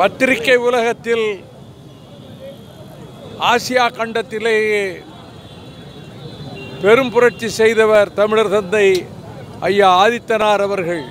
பத்திரிகை உலகத்தில் ஆசியா கண்டத்திலேயே பெரும் புரட்சி செய்தவர் தமிழர் தந்தை ஐயா ஆதித்தனார் அவர்கள்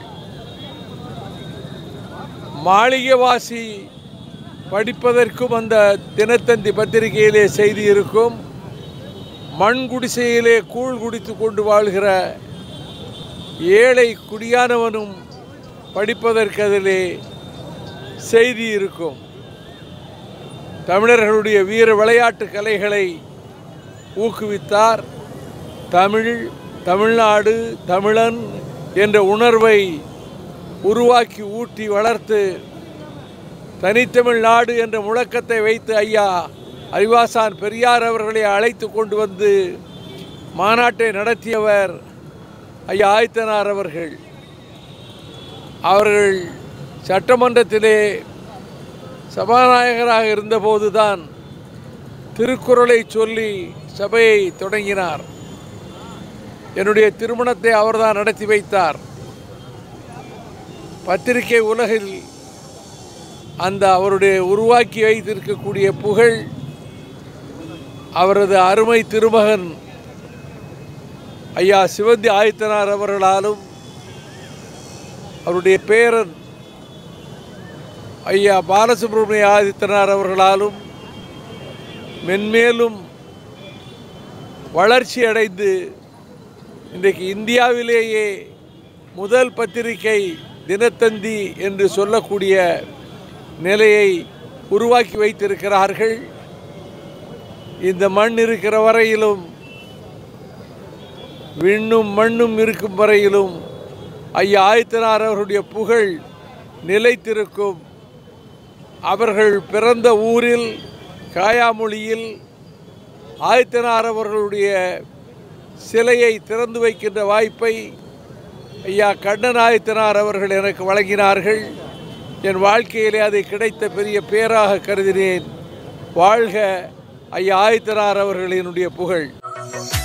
மாளிகைவாசி படிப்பதற்கும் அந்த தினத்தந்தி பத்திரிகையிலே செய்தி இருக்கும் மண் குடிசையிலே கூழ் குடித்து கொண்டு வாழ்கிற ஏழை குடியானவனும் படிப்பதற்கு அதிலே செய்தி இருக்கும் தமிழர்களுடைய வீர விளையாட்டு கலைகளை ஊக்குவித்தார் தமிழ் தமிழ்நாடு தமிழன் என்ற உணர்வை உருவாக்கி ஊட்டி வளர்த்து தனித்தமிழ்நாடு என்ற முழக்கத்தை வைத்து ஐயா அறிவாசான் பெரியார் அவர்களை அழைத்து கொண்டு வந்து மாநாட்டை நடத்தியவர் ஐயா ஆயத்தனார் அவர்கள் அவர்கள் சட்டமன்றத்திலே சபாநாயகராக இருந்தபோதுதான் திருக்குறளை சொல்லி சபையை தொடங்கினார் என்னுடைய திருமணத்தை அவர்தான் நடத்தி வைத்தார் பத்திரிகை உலகில் அந்த அவருடைய உருவாக்கி வைத்திருக்கக்கூடிய புகழ் அவரது அருமை திருமகன் ஐயா சிவந்தி ஆயத்தனார் அவர்களாலும் அவருடைய பேரன் ஐயா பாலசுப்ரமணிய ஆதித்தனார் அவர்களாலும் மென்மேலும் வளர்ச்சி அடைந்து இன்றைக்கு இந்தியாவிலேயே முதல் பத்திரிகை தினத்தந்தி என்று சொல்லக்கூடிய நிலையை உருவாக்கி வைத்திருக்கிறார்கள் இந்த மண் இருக்கிற வரையிலும் விண்ணும் மண்ணும் இருக்கும் வரையிலும் ஐயா ஆயத்தனார் அவருடைய புகழ் நிலைத்திருக்கும் அவர்கள் பிறந்த ஊரில் காயாமொழியில் ஆயத்தனார் அவர்களுடைய சிலையை திறந்து வைக்கின்ற வாய்ப்பை ஐயா கண்ணன் ஆயத்தனார் அவர்கள் எனக்கு வழங்கினார்கள் என் வாழ்க்கையிலே அதை கிடைத்த பெரிய பேராக கருதினேன் வாழ்க ஐயா ஆயத்தனார் அவர்களினுடைய புகழ்